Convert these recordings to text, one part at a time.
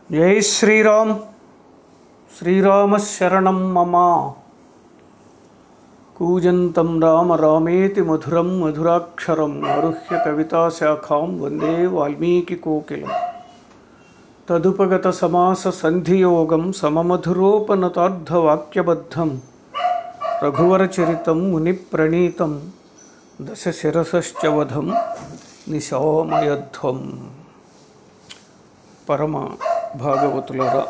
జై శ్రీరామ్ శ్రీరామ శరణం మమ కూజంతం రామ రామేతి మధురం మధురాక్షరం ఆరుహ్య కవితా శాఖాం వందే వాల్మీకి కోకిలం తదుపగత సమాస సంధియోగం సమమధురోపనతార్థవాక్యబద్ధం రఘువరచరితం మునిప్రణీతం దశ శిరసశ్చ వధం నిశామయధ్వం పరమ భాగవతులరా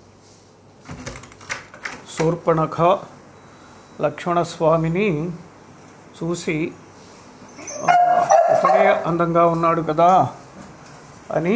శూర్పణఖ లక్ష్మణస్వామిని చూసి "ఆ, ఇతడే అందంగా ఉన్నాడు కదా అని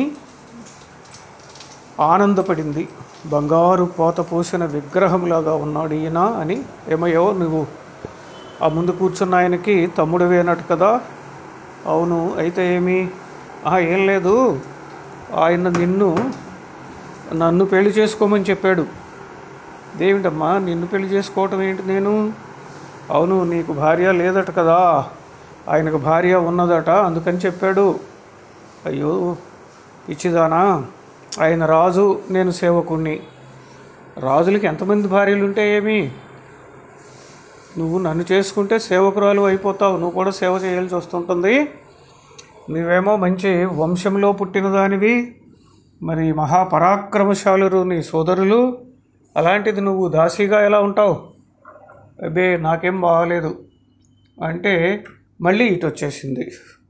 ఆనందపడింది బంగారు పోత పోసిన విగ్రహంలాగా ఉన్నాడు ఈయన అని ఏమయ్యో నువ్వు ఆ ముందు కూర్చున్న ఆయనకి తమ్ముడివేనట్టు కదా అవును అయితే ఏమి "ఆహా, ఏం లేదు ఆయన నిన్ను నన్ను పెళ్లి చేసుకోమని చెప్పాడు దేవిటమ్మా నిన్ను పెళ్లి చేసుకోవటం ఏంటి నేను అవును నీకు భార్య లేదట కదా ఆయనకు భార్య ఉన్నదట అందుకని చెప్పాడు అయ్యో పిచ్చిదానా ఆయన రాజు నేను సేవకుణ్ణి రాజులకి ఎంతమంది భార్యలు ఉంటే ఏమి నువ్వు నన్ను చేసుకుంటే సేవకురాలు అయిపోతావు నువ్వు కూడా సేవ చేయాల్సి వస్తుంటుంది నువ్వేమో మంచి వంశంలో పుట్టిన దానివి మరి మహాపరాక్రమశాలురు నీ సోదరులు అలాంటిది నువ్వు దాసీగా ఎలా ఉంటావు అబ్బే నాకేం బాగాలేదు అంటే మళ్ళీ ఇటు వచ్చేసింది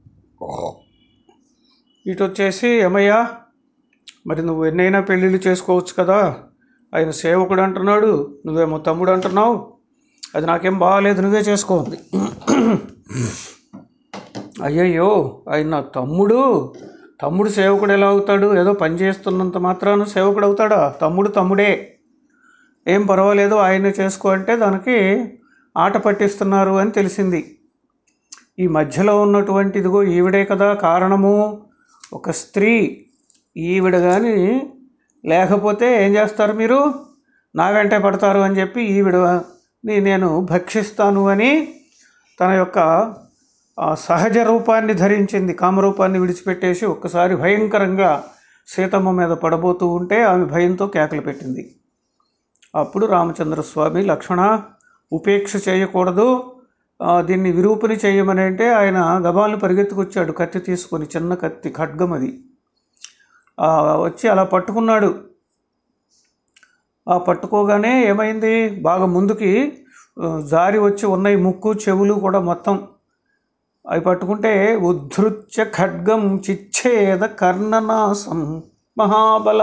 ఇటు వచ్చేసి ఏమయ్యా మరి నువ్వు ఎన్నైనా పెళ్ళిళ్ళు చేసుకోవచ్చు కదా ఆయన సేవకుడు అంటున్నాడు నువ్వేమో తమ్ముడు అంటున్నావు అది నాకేం బాగాలేదు నువ్వే చేసుకోండి అయ్యయ్యో ఆయన నా తమ్ముడు తమ్ముడు సేవకుడు ఎలా అవుతాడు ఏదో పని చేస్తున్నంత మాత్రాన సేవకుడు అవుతాడా తమ్ముడు తమ్ముడే ఏం పర్వాలేదు ఆయన చేసుకో అంటే దానికి ఆట పట్టిస్తున్నారు అని తెలిసింది ఈ మధ్యలో ఉన్నటువంటి ఇదిగో ఈవిడే కదా కారణము ఒక స్త్రీ ఈవిడ కానీ లేకపోతే ఏం చేస్తారు మీరు నా వెంటే పడతారు అని చెప్పి ఈవిడని నేను భక్షిస్తాను అని తన యొక్క ఆ సహజ రూపాన్ని ధరించింది కామరూపాన్ని విడిచిపెట్టేసి ఒక్కసారి భయంకరంగా సీతమ్మ మీద పడబోతూ ఉంటే ఆమె భయంతో కేకలు పెట్టింది అప్పుడు రామచంద్రస్వామి లక్ష్మణ ఉపేక్ష చేయకూడదు ఆ, దీన్ని విరూపని చేయమని అంటే ఆయన గబాలను పరిగెత్తుకొచ్చాడు కత్తి తీసుకొని చిన్న కత్తి ఖడ్గం అది ఆ, వచ్చి అలా పట్టుకున్నాడు ఆ పట్టుకోగానే ఏమైంది బాగా ముందుకి ఆ, జారి వచ్చి ఉన్నాయి ముక్కు చెవులు కూడా మొత్తం అవి పట్టుకుంటే ఉద్ధృత్య ఖడ్గం చిచ్ఛేద కర్ణనాసం మహాబల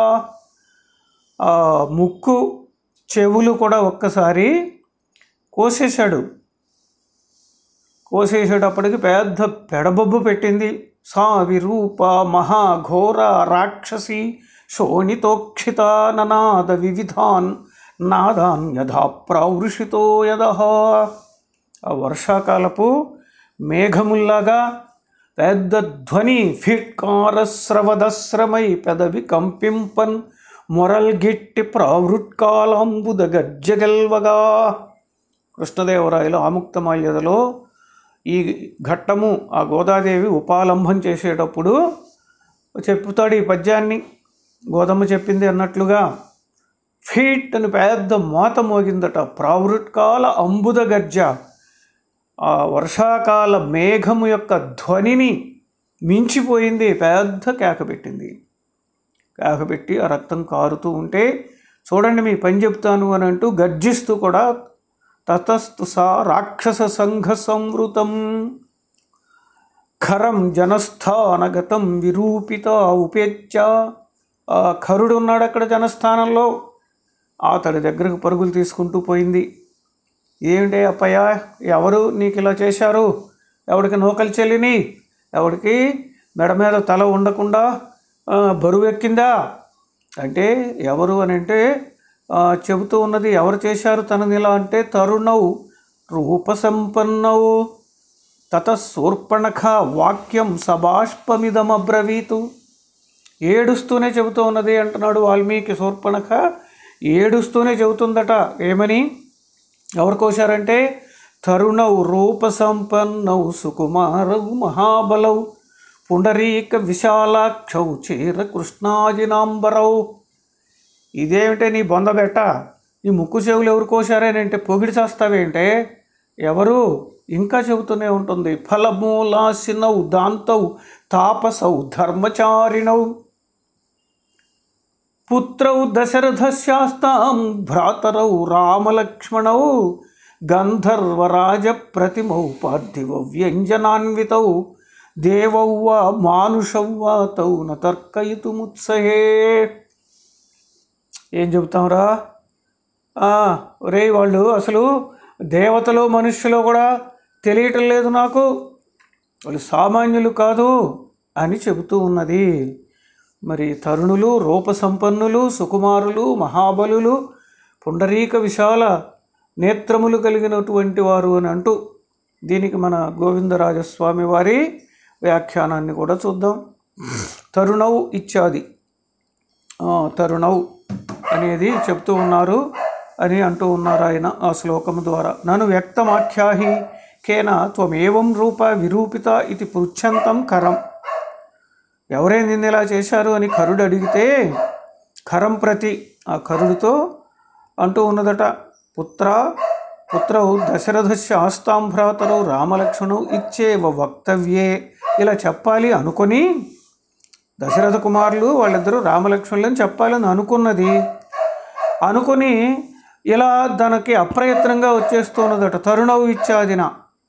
ఆ ముక్కు చెవులు కూడా ఒక్కసారి కోసేశాడు కోసేసేటప్పటికి పెద్ద పెడబొబ్బు పెట్టింది సా విరూప మహాఘోర రాక్షసి శోణితోక్షిత ననాద వివిధాన్ నాదాన్ యథా ప్రావృషితో యదహ ఆ వర్షాకాలపు మేఘముల్లాగా పెద్ద ధ్వని ఫిట్కారస్రవదస్రమై పెదవి కంపింపన్ మొరల్గిట్టి ప్రావృట్కాలాంబుద గజ్జగల్వగా కృష్ణదేవరాయలు ఆముక్తమాల్యదలో ఈ ఘట్టము ఆ గోదాదేవి ఉపాలంభం చేసేటప్పుడు చెప్పుతాడు ఈ పద్యాన్ని గోదమ్మ చెప్పింది అన్నట్లుగా ఫీట్ అని పెద్ద మోత మోగిందట ప్రావృట్కాల అంబుద గజ్జ ఆ వర్షాకాల మేఘము యొక్క ధ్వనిని మించిపోయింది పెద్ద కేక పెట్టింది కేక పెట్టి ఆ రక్తం కారుతూ ఉంటే చూడండి మీ పని చెప్తాను అని అంటూ గర్జిస్తూ కూడా తతస్తు సా రాక్షస సంఘ సంవృతం ఖరం జనస్థానగతం విరూపిత ఉపేత్య ఆ ఖరుడు ఉన్నాడు అక్కడ జనస్థానంలో అతడి దగ్గరకు పరుగులు తీసుకుంటూ పోయింది ఏమిటి అప్పయ్య ఎవరు నీకు ఇలా చేశారు ఎవడికి నూకలు చెల్లిని ఎవడికి మెడ మీద తల ఉండకుండా ఆ, బరువు ఎక్కిందా అంటే ఎవరు అని అంటే ఆ, చెబుతూ ఉన్నది ఎవరు చేశారు తనని ఇలా అంటే తరుణవు రూపసంపన్నవు తత శూర్పణఖ వాక్యం సబాష్పమిదమబ్రవీతు ఏడుస్తూనే చెబుతూ ఉన్నది అంటున్నాడు వాల్మీకి శూర్పణఖ ఏడుస్తూనే చెబుతుందట ఏమని ఎవరు కోశారంటే తరుణౌ రూప సంపన్నౌ సుకుమారౌ మహాబలౌ పుండరీక విశాలాక్షౌ చీర కృష్ణాజినాంబరౌ ఇదేమిటే నీ బొందబెట్ట ఈ ముక్కు చెవులు ఎవరు కోశారేనంటే పొగిడి చేస్తావేంటే ఎవరు ఇంకా చెబుతూనే ఉంటుంది ఫలమూలాసినౌ దాంతౌ తాపసౌ ధర్మచారిణౌ పుత్రౌ దశరథశాస్తాం భ్రాతరౌ రామలక్ష్మణౌ గంధర్వరాజ ప్రతిమౌ పార్థివ వ్యంజనాన్వితౌ దేవౌ వా మానుషౌ వా తౌ న తర్కయితుముత్సహే ఏం చెబుతాంరా రే వాళ్ళు అసలు దేవతలు మనుష్యులు కూడా తెలియటం లేదు నాకు వాళ్ళు సామాన్యులు కాదు అని చెబుతూ ఉన్నది మరి తరుణులు రూపసంపన్నులు సుకుమారులు మహాబలులు పుండరీక విశాల నేత్రములు కలిగినటువంటి వారు అని అంటూ దీనికి మన గోవిందరాజస్వామి వారి వ్యాఖ్యానాన్ని కూడా చూద్దాం తరుణౌ ఇత్యాది ఆ, తరుణౌ అనేది చెప్తూ ఉన్నారు అని అంటూ ఉన్నారు ఆయన ఆ శ్లోకము ద్వారా నన్ను వ్యక్తమాఖ్యాహి కేన త్వమేవం రూప విరూపిత ఇది పృచ్ఛంతం కరం ఎవరే నిన్ను ఇలా చేశారు అని కరుడు అడిగితే కరం ప్రతి ఆ కరుడితో అంటూ ఉన్నదట పుత్ర పుత్రవు దశరథస్య ఆస్తాం భ్రాతరు రామలక్ష్మణు ఇచ్చేవ వక్తవ్యే ఇలా చెప్పాలి అనుకొని దశరథ కుమారులు వాళ్ళిద్దరూ రామలక్ష్మణులని చెప్పాలని అనుకున్నది అనుకుని ఇలా దానికి అప్రయత్నంగా వచ్చేస్తున్నదట తరుణవు ఇచ్చాదిన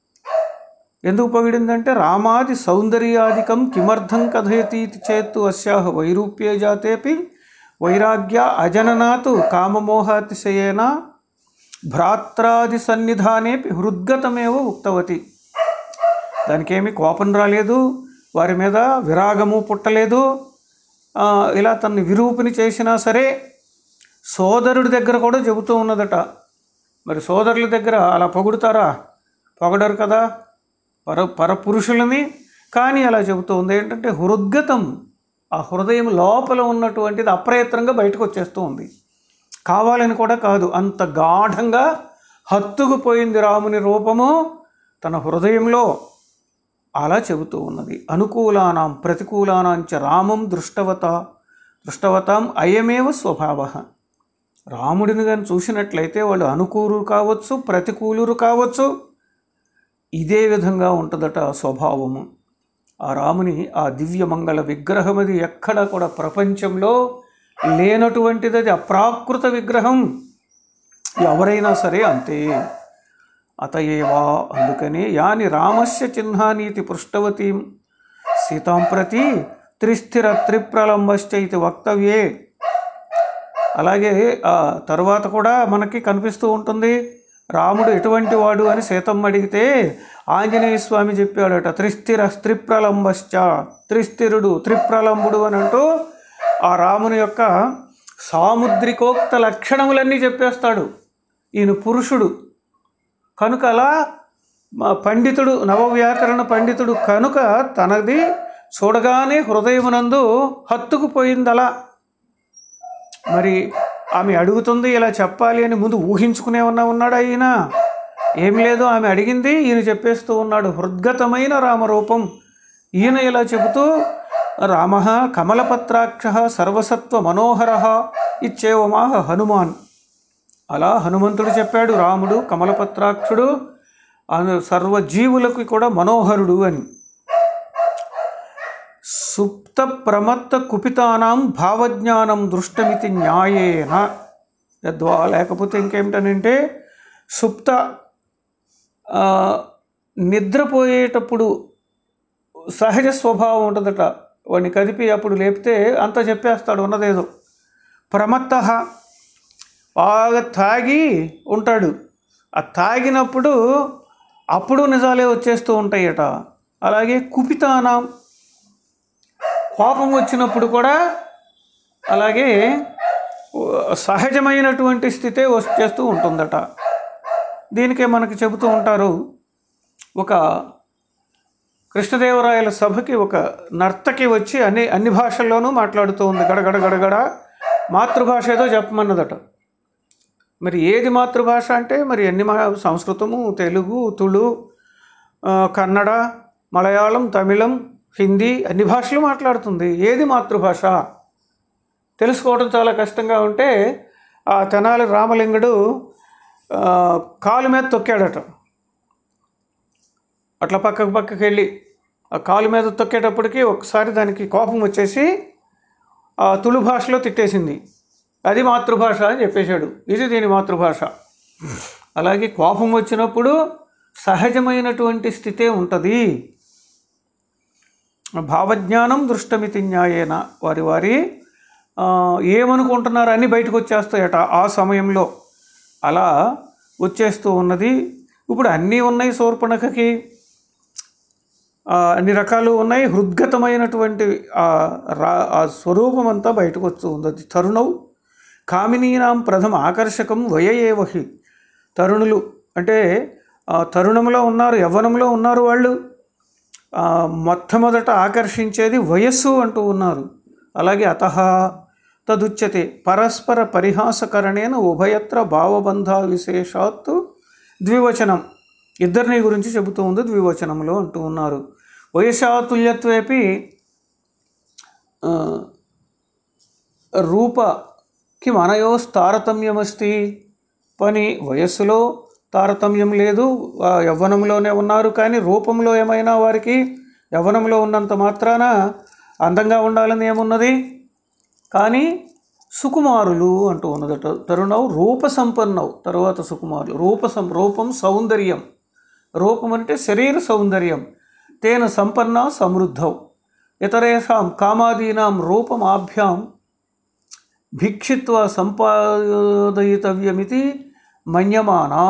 ఎందుకు పొగిడిందంటే రామాది సౌందర్యాధికం కిమర్థం కథయతీతి చేత్తు అస్యాహ వైరూప్యే జాతేపి వైరాగ్య అజననాతు కామమోహాతిశయేన భ్రాత్రాది సన్నిధానేపి హృద్గతమేవ ఉక్తవతి దానికేమీ కోపం రాలేదు వారి మీద విరాగము పుట్టలేదు ఆ, ఇలా తన్ని విరూపిని చేసినా సరే సోదరుడి దగ్గర కూడా చెబుతూ ఉన్నదట మరి సోదరుల దగ్గర అలా పొగుడుతారా పొగడరు కదా పర పరపురుషులని కానీ అలా చెబుతూ ఉంది ఏంటంటే హృద్గతం ఆ హృదయం లోపల ఉన్నటువంటిది అప్రయత్నంగా బయటకు వచ్చేస్తూ ఉంది కావాలని కూడా కాదు అంత గాఢంగా హత్తుకుపోయింది రాముని రూపము తన హృదయంలో అలా చెబుతూ ఉన్నది అనుకూలానాం ప్రతికూలానాంచ రామం దృష్టవత దృష్టవతాం అయమేవ స్వభావ రాముడిని కానీ చూసినట్లయితే వాళ్ళు అనుకూలు కావచ్చు ప్రతికూలురు కావచ్చు ఇదే విధంగా ఉంటుందట ఆ స్వభావము ఆ రాముని ఆ దివ్యమంగళ విగ్రహం అది ఎక్కడ కూడా ప్రపంచంలో లేనటువంటిది అది అప్రాకృత విగ్రహం ఎవరైనా సరే అంతే అతయేవా అందుకని యాని రామస్య చిహ్నానీతి పృష్టవతీం సీతాం ప్రతి త్రిస్థిర త్రిప్రలంబశ్చ ఇది వక్తవ్యే అలాగే ఆ తర్వాత కూడా మనకి కనిపిస్తూ ఉంటుంది రాముడు ఎటువంటి వాడు అని సీతమ్మ అడిగితే ఆంజనేయ స్వామి చెప్పాడట త్రిస్థిర త్రిప్రలంబశ్చ త్రిస్థిరుడు త్రిప్రలంబుడు అని అంటూ ఆ రాముని యొక్క సాముద్రికోక్త లక్షణములన్నీ చెప్పేస్తాడు ఈయన పురుషుడు కనుక అలా మా పండితుడు నవవ్యాకరణ పండితుడు కనుక తనది చూడగానే హృదయమునందు హత్తుకుపోయింది అలా మరి ఆమె అడుగుతుంది ఇలా చెప్పాలి అని ముందు ఊహించుకునే ఉన్నా ఉన్నాడు ఆయన ఏం లేదు ఆమె అడిగింది ఈయన చెప్పేస్తూ ఉన్నాడు హృద్గతమైన రామరూపం ఈయన ఇలా చెబుతూ రామ కమలపత్రాక్ష సర్వసత్వ మనోహర ఇచ్చేవమాహ హనుమాన్ అలా హనుమంతుడు చెప్పాడు రాముడు కమలపత్రాక్షుడు అను సర్వజీవులకు కూడా మనోహరుడు అని సుప్త ప్రమత్త కుపితానాం భావజ్ఞానం దృష్టమితి న్యాయేన యద్వా లేకపోతే ఇంకేమిటనంటే సుప్త ఆ, నిద్రపోయేటప్పుడు సహజ స్వభావం ఉంటుందట వాడిని కదిపి అప్పుడు లేపితే అంత చెప్పేస్తాడు ఉన్నదేదో ప్రమత్త బాగా తాగి ఉంటాడు ఆ తాగినప్పుడు అప్పుడు నిజాలే వచ్చేస్తూ ఉంటాయట అలాగే కుపితానం కోపం వచ్చినప్పుడు కూడా అలాగే సహజమైనటువంటి స్థితే వచ్చేస్తూ ఉంటుందట దీనికే మనకి చెబుతూ ఉంటారు ఒక కృష్ణదేవరాయల సభకి ఒక నర్తకి వచ్చి అన్ని అన్ని భాషల్లోనూ మాట్లాడుతూ ఉంది గడగడ గడగడ మాతృభాష ఏదో చెప్పమన్నదట మరి ఏది మాతృభాష అంటే మరి అన్ని మా సంస్కృతము తెలుగు తుళు ఆ, కన్నడ మలయాళం తమిళం హిందీ అన్ని భాషలు మాట్లాడుతుంది ఏది మాతృభాష తెలుసుకోవడం చాలా కష్టంగా ఉంటే ఆ తెనాలి రామలింగుడు ఆ, కాలు మీద తొక్కాడట అట్లా పక్కకు పక్కకి వెళ్ళి ఆ కాలు మీద తొక్కేటప్పటికి ఒకసారి దానికి కోపం వచ్చేసి ఆ తుళు భాషలో తిట్టేసింది అది మాతృభాష అని చెప్పేశాడు ఇది దీని మాతృభాష అలాగే కోపం వచ్చినప్పుడు సహజమైనటువంటి స్థితే ఉంటుంది భావజ్ఞానం దృష్టమితి న్యాయేన వారి వారి ఆ, ఏమనుకుంటున్నారు అన్నీ బయటకు వచ్చేస్తాయట ఆ సమయంలో అలా వచ్చేస్తూ ఉన్నది ఇప్పుడు అన్నీ ఉన్నాయి శూర్పణఖకి ఆ, అన్ని రకాలు ఉన్నాయి హృద్గతమైనటువంటి ఆ రా ఆ స్వరూపం అంతా బయటకు వస్తూ ఉంది అది తరుణం కామినీనాం ప్రథమ ఆకర్షకం వయయేవహి తరుణులు అంటే ఆ, తరుణంలో ఉన్నారు యవ్వనంలో ఉన్నారు వాళ్ళు ఆ, మొట్టమొదట ఆకర్షించేది వయస్సు అంటూ ఉన్నారు అలాగే అత తదుచ్యతే పరస్పర పరిహాసకరణేన ఉభయత్ర భావబంధ విశేషాత్తు ద్వివచనం ఇద్దరిని గురించి చెబుతూ ఉంది ద్వివచనంలో అంటూ ఉన్నారు వయసాతుల్యత్వేపి ఆ, రూప కిం అనయోస్ తారతమ్యమస్తి పని వయస్సులో తారతమ్యం లేదు ఆ, యవ్వనంలోనే ఉన్నారు కానీ రూపంలో ఏమైనా వారికి యవ్వనంలో ఉన్నంత మాత్రాన అందంగా ఉండాలని ఏమున్నది కానీ సుకుమారులు అంటూ ఉన్నదట తరుణవు రూప సంపన్నవు తర్వాత సుకుమారులు రూప సం రూపం సౌందర్యం రూపం అంటే శరీర సౌందర్యం తేన సంపన్న సమృద్ధౌ ఇతరేషాం కామాదీనాం రూపమాభ్యాం భిక్షిత్వ సంపాదయితవ్యమితి మన్యమానా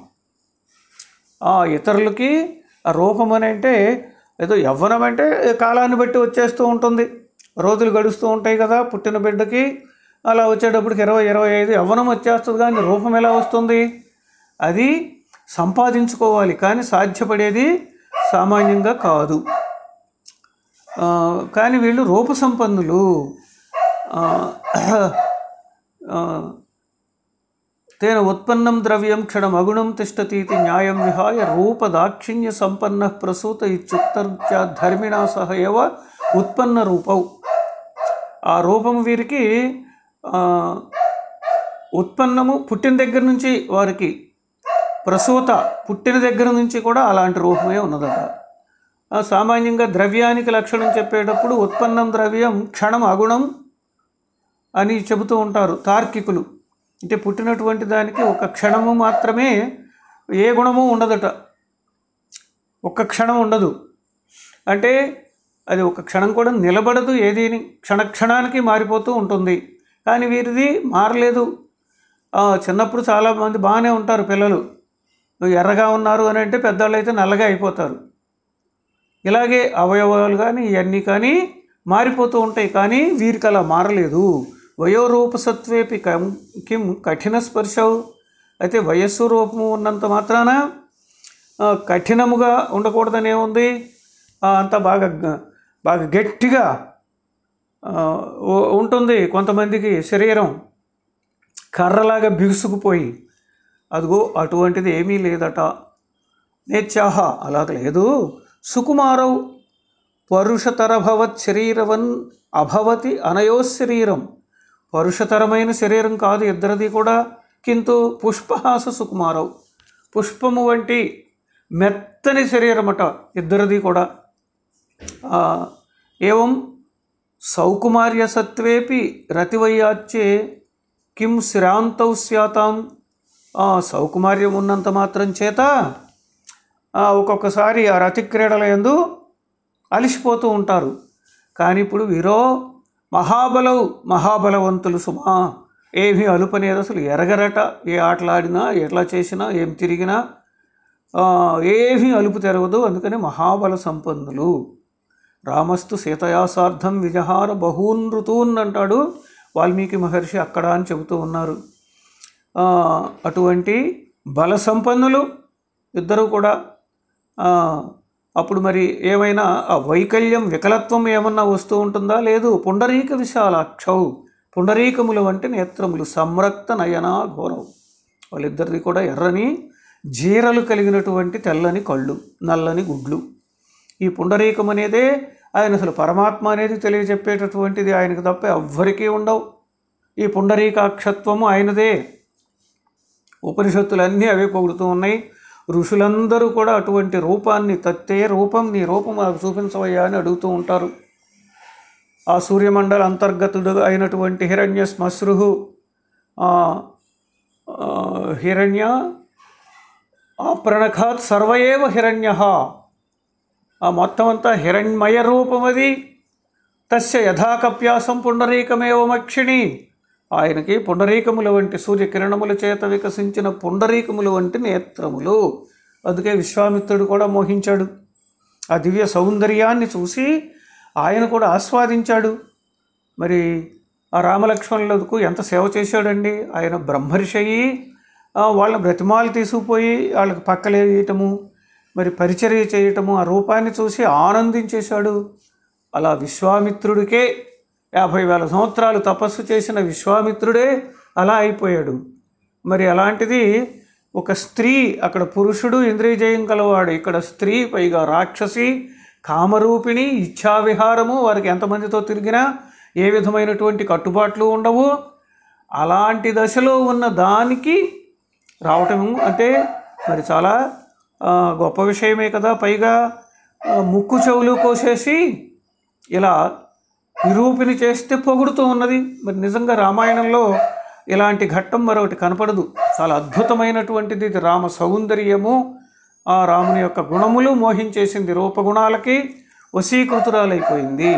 ఆ ఇతరులకి ఆ రూపం అని అంటే ఏదో యవ్వనం అంటే కాలాన్ని బట్టి వచ్చేస్తూ ఉంటుంది రోజులు గడుస్తూ ఉంటాయి కదా పుట్టిన బిడ్డకి అలా వచ్చేటప్పటికి ఇరవై ఇరవై ఐదు యవ్వనం వచ్చేస్తుంది కానీ రూపం ఎలా వస్తుంది అది సంపాదించుకోవాలి కానీ సాధ్యపడేది సామాన్యంగా కాదు ఆ, కానీ వీళ్ళు రూప సంపన్నులు ఆ, ఆ, తేన ఉత్పన్నం ద్రవ్యం క్షణం అగుణం తిష్టతీతి న్యాయం విహాయ రూపదాక్షిణ్య సంపన్న ప్రసూత ఇత్యుక్తర్చ ధర్మిణా సహ ఏవ ఉత్పన్న రూపౌ ఆ రూపం వీరికి ఆ, ఉత్పన్నము పుట్టిన దగ్గర నుంచి వారికి ప్రసూత పుట్టిన దగ్గర నుంచి కూడా అలాంటి రూపమే ఉన్నదట ఆ, సామాన్యంగా ద్రవ్యానికి లక్షణం చెప్పేటప్పుడు ఉత్పన్నం ద్రవ్యం క్షణం అగుణం అని చెబుతూ ఉంటారు తార్కికులు అంటే పుట్టినటువంటి దానికి ఒక క్షణము మాత్రమే ఏ గుణము ఉండదట ఒక్క క్షణం ఉండదు అంటే అది ఒక క్షణం కూడా నిలబడదు ఏదీని క్షణక్షణానికి మారిపోతూ ఉంటుంది కానీ వీరిది మారలేదు ఆ, చిన్నప్పుడు చాలామంది బాగానే ఉంటారు పిల్లలు నువ్వు ఎర్రగా ఉన్నారు అని అంటే పెద్దవాళ్ళు అయితే నల్లగా అయిపోతారు ఇలాగే అవయవాలు కానీ ఇవన్నీ కానీ మారిపోతూ ఉంటాయి కానీ వీరికి అలా మారలేదు వయోరూపసత్వేపి కం కిం కఠిన స్పర్శవు అయితే వయస్సు రూపము ఉన్నంత మాత్రాన ఆ, కఠినముగా ఉండకూడదని ఏముంది ఆ, అంతా బాగా గ- బాగా గట్టిగా ఆ, ఉ- ఉంటుంది కొంతమందికి శరీరం కర్రలాగా బిగుసుకుపోయి అదిగో అటువంటిది ఏమీ లేదట నేత్యాహ అలాగ లేదు సుకుమారౌ పరుషతరభవత్ శరీరవన్ అభవతి అనయో శరీరం పరుషతరమైన శరీరం కాదు ఇద్దరిది కూడా కింటు పుష్పహాస సుకుమారౌ పుష్పము వంటి మెత్తని శరీరమట ఇద్దరిది కూడా ఆ, ఏవం సౌకుమార్య సత్వేపి రతివయ్యాచ్చే కిం శ్రాంతౌ స్యాతాం ఆ, సౌకుమార్యం ఉన్నంత మాత్రం చేత ఆ, ఒక్కొక్కసారి ఆ రతి క్రీడల యందు అలిసిపోతూ ఉంటారు కానీ ఇప్పుడు వీరో మహాబలవు మహాబలవంతులు సుమా ఏమీ అలుపనేది అసలు ఎరగరట ఏ ఆటలాడినా ఎట్లా చేసినా ఏం తిరిగినా ఆ, ఏమీ అలుపు తెరవదు అందుకని మహాబల సంపన్నులు రామస్తు సీతయాసార్థం విజహార బహూన్ ఋతూన్ అంటాడు వాల్మీకి మహర్షి అక్కడ అని చెబుతూ ఉన్నారు ఆ, అటువంటి బల సంపన్నులు ఇద్దరు కూడా ఆ, అప్పుడు మరి ఏమైనా ఆ వైకల్యం వికలత్వం ఏమన్నా వస్తూ ఉంటుందా లేదు పుండరీక విశాలాక్షౌ పుండరీకములు వంటి నేత్రములు సంరక్త నయనా ఘోరం వాళ్ళిద్దరిది కూడా ఎర్రని జీరలు కలిగినటువంటి తెల్లని కళ్ళు నల్లని గుడ్లు ఈ పుండరీకం అనేదే ఆయన అసలు పరమాత్మ అనేది తెలియజెప్పేటటువంటిది ఆయనకు తప్ప ఎవ్వరికీ ఉండవు ఈ పుండరీకాక్షత్వము ఆయనదే ఉపనిషత్తులన్నీ అవే పొగుడుతూ ఉన్నాయి ఋషులందరూ కూడా అటువంటి రూపాన్ని తత్తే రూపం నీ రూపం మాకు చూపించవయ్యా అని అడుగుతూ ఉంటారు ఆ సూర్యమండల అంతర్గతుడు అయినటువంటి హిరణ్య శ్మశ్రు హిరణ్య ప్రణఖాత్ సర్వయేవ హిరణ్య ఆ మొత్తం అంతా హిరణ్మయ రూపం అది తస్య యథాకప్యాసం పుండరీకమేవ మక్షిణి ఆయనకి పుండరీకముల వంటి సూర్యకిరణముల చేత వికసించిన పుండరీకముల వంటి నేత్రములు అందుకే విశ్వామిత్రుడు కూడా మోహించాడు ఆ దివ్య సౌందర్యాన్ని చూసి ఆయన కూడా ఆస్వాదించాడు మరి ఆ రామలక్ష్మణులకు ఎంత సేవ చేశాడండి ఆయన బ్రహ్మర్షయి ఆ వాళ్ళ బ్రతిమాలు తీసుకుపోయి వాళ్ళకి పక్కలేయటము మరి పరిచర్య చేయటము ఆ రూపాన్ని చూసి ఆనందించేశాడు అలా విశ్వామిత్రుడికే యాభై వేల సంవత్సరాలు తపస్సు చేసిన విశ్వామిత్రుడే అలా అయిపోయాడు మరి అలాంటిది ఒక స్త్రీ అక్కడ పురుషుడు ఇంద్రియజయం కలవాడు ఇక్కడ స్త్రీ పైగా రాక్షసి కామరూపిణి ఇచ్ఛావిహారము వారికి ఎంతమందితో తిరిగినా ఏ విధమైనటువంటి కట్టుబాట్లు ఉండవు అలాంటి దశలో ఉన్న దానికి రావటం అంటే మరి చాలా ఆ, గొప్ప విషయమే కదా పైగా ఆ, ముక్కు చెవులు కోసేసి ఇలా నిరూపిణి చేస్తే పొగుడుతూ ఉన్నది మరి నిజంగా రామాయణంలో ఇలాంటి ఘట్టం మరొకటి కనపడదు చాలా అద్భుతమైనటువంటిది ఇది రామ సౌందర్యము ఆ రాముని యొక్క గుణములు మోహించేసింది రూపగుణాలకి వశీకృతురాలైపోయింది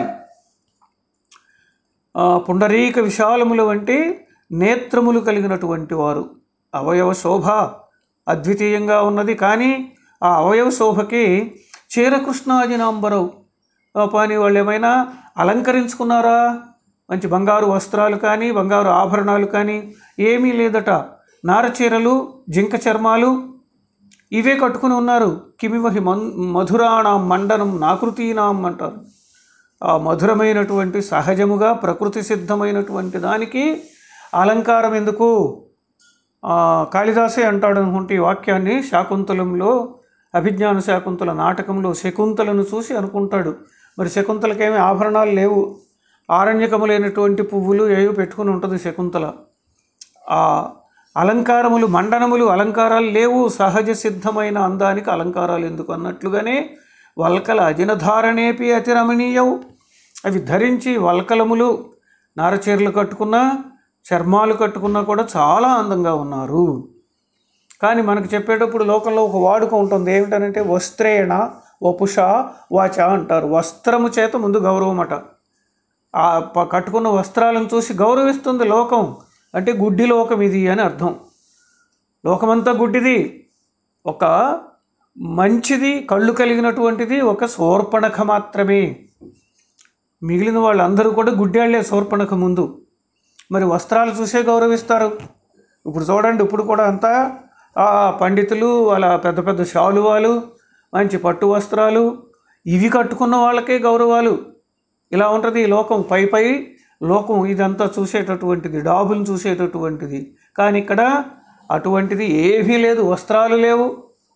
ఆ పుండరీక విశాలములు వంటి నేత్రములు కలిగినటువంటి వారు అవయవ శోభ అద్వితీయంగా ఉన్నది కానీ ఆ అవయవ శోభకి చీరకృష్ణాజినాంబరవు పాని వాళ్ళు ఏమైనా అలంకరించుకున్నారా మంచి బంగారు వస్త్రాలు కానీ బంగారు ఆభరణాలు కానీ ఏమీ లేదట నారచీరలు జింక చర్మాలు ఇవే కట్టుకుని ఉన్నారు కిమివహి మన్ మధురాణం మండనం నాకృతీనాం అంటారు ఆ మధురమైనటువంటి సహజముగా ప్రకృతి సిద్ధమైనటువంటి దానికి అలంకారం ఎందుకు ఆ, కాళిదాసే అంటాడు అనుకుంటే ఈ వాక్యాన్ని శాకుంతలంలో అభిజ్ఞాన శాకుంతల నాటకంలో శకుంతలను చూసి అనుకుంటాడు మరి శకుంతలకేమీ ఆభరణాలు లేవు ఆరణ్యకములైనటువంటి పువ్వులు ఏవో పెట్టుకుని ఉంటుంది శకుంతల ఆ అలంకారములు మండనములు అలంకారాలు లేవు సహజ సిద్ధమైన అందానికి అలంకారాలు ఎందుకు అన్నట్లుగానే వల్కల అజినధారణేపి అతి రమణీయవు అవి ధరించి వల్కలములు నారచీరలు కట్టుకున్నా చర్మాలు కట్టుకున్నా కూడా చాలా అందంగా ఉన్నారు కానీ మనకు చెప్పేటప్పుడు లోకంలో ఒక వాడుక ఉంటుంది ఏమిటనంటే వస్త్రేణ వపుష వాచ అంటారు వస్త్రము చేత ముందు గౌరవం అట ఆ ప- కట్టుకున్న వస్త్రాలను చూసి గౌరవిస్తుంది లోకం అంటే గుడ్డి లోకం ఇది అని అర్థం లోకమంతా గుడ్డిది ఒక మంచిది కళ్ళు కలిగినటువంటిది ఒక శూర్పణఖ మాత్రమే మిగిలిన వాళ్ళందరూ కూడా గుడ్డేళ్లే శూర్పణఖ ముందు మరి వస్త్రాలు చూసే గౌరవిస్తారు ఇప్పుడు చూడండి ఇప్పుడు కూడా అంతా ఆ పండితులు అలా పెద్ద పెద్ద శాలువాలు మంచి పట్టు వస్త్రాలు ఇవి కట్టుకున్న వాళ్ళకే గౌరవాలు ఇలా ఉంటుంది ఈ లోకం పై పై లోకం ఇదంతా చూసేటటువంటిది డాబులు చూసేటటువంటిది కానీ ఇక్కడ అటువంటిది ఏమీ లేదు వస్త్రాలు లేవు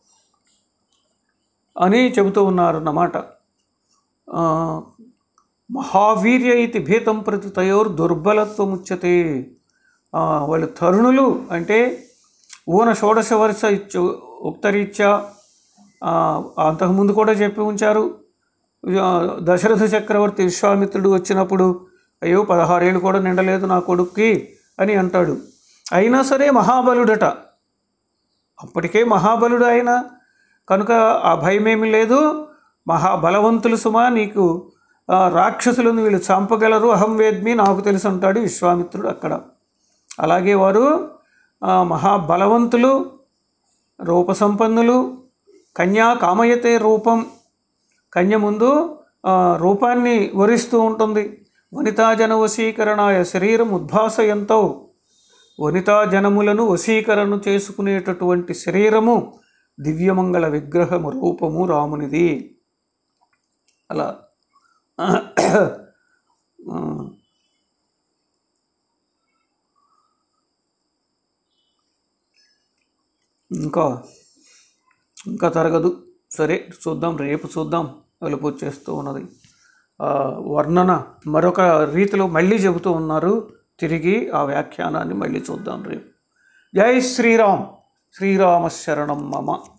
అని చెబుతూ ఉన్నారు అన్నమాట ఆ, మహావీర్య ఇది భీతం ప్రతి తయోర్ దుర్బలత్వం ఉచ్యతే ఆ, వాళ్ళు తరుణులు అంటే ఊన షోడశ వర్ష ఇచ్చు ఉక్తరీత్యా ఆ, అంతకుముందు కూడా చెప్పి ఉంచారు ఆ, దశరథ చక్రవర్తి విశ్వామిత్రుడు వచ్చినప్పుడు అయ్యో పదహారేళ్ళు కూడా నిండలేదు నా కొడుక్కి అని అంటాడు అయినా సరే మహాబలుడట అప్పటికే మహాబలుడు ఆయన కనుక ఆ భయమేమి లేదు మహాబలవంతులు సుమా నీకు ఆ, రాక్షసులను వీళ్ళు చంపగలరు అహం వేద్మి నాకు తెలుసు అంటాడు విశ్వామిత్రుడు అక్కడ అలాగే వారు ఆ, మహాబలవంతులు రూపసంపన్నులు కన్యా కామయతే రూపం కన్య ముందు ఆ, రూపాన్ని వరిస్తూ ఉంటుంది వనితాజన వశీకరణాయ శరీరం ఉద్భాసయంతో వనితా జనములను వశీకరణ చేసుకునేటటువంటి శరీరము దివ్యమంగళ విగ్రహము రూపము రామునిది అలా ఆ, ఇంకా ఇంకా తరగదు సరే చూద్దాం రేపు చూద్దాం వెలుపు వచ్చేస్తూ ఉన్నది ఆ, వర్ణన మరొక రీతిలో మళ్ళీ చెబుతూ ఉన్నారు తిరిగి ఆ వ్యాఖ్యానాన్ని మళ్ళీ చూద్దాం రేపు జై శ్రీరామ్ శ్రీరామ శరణం మమ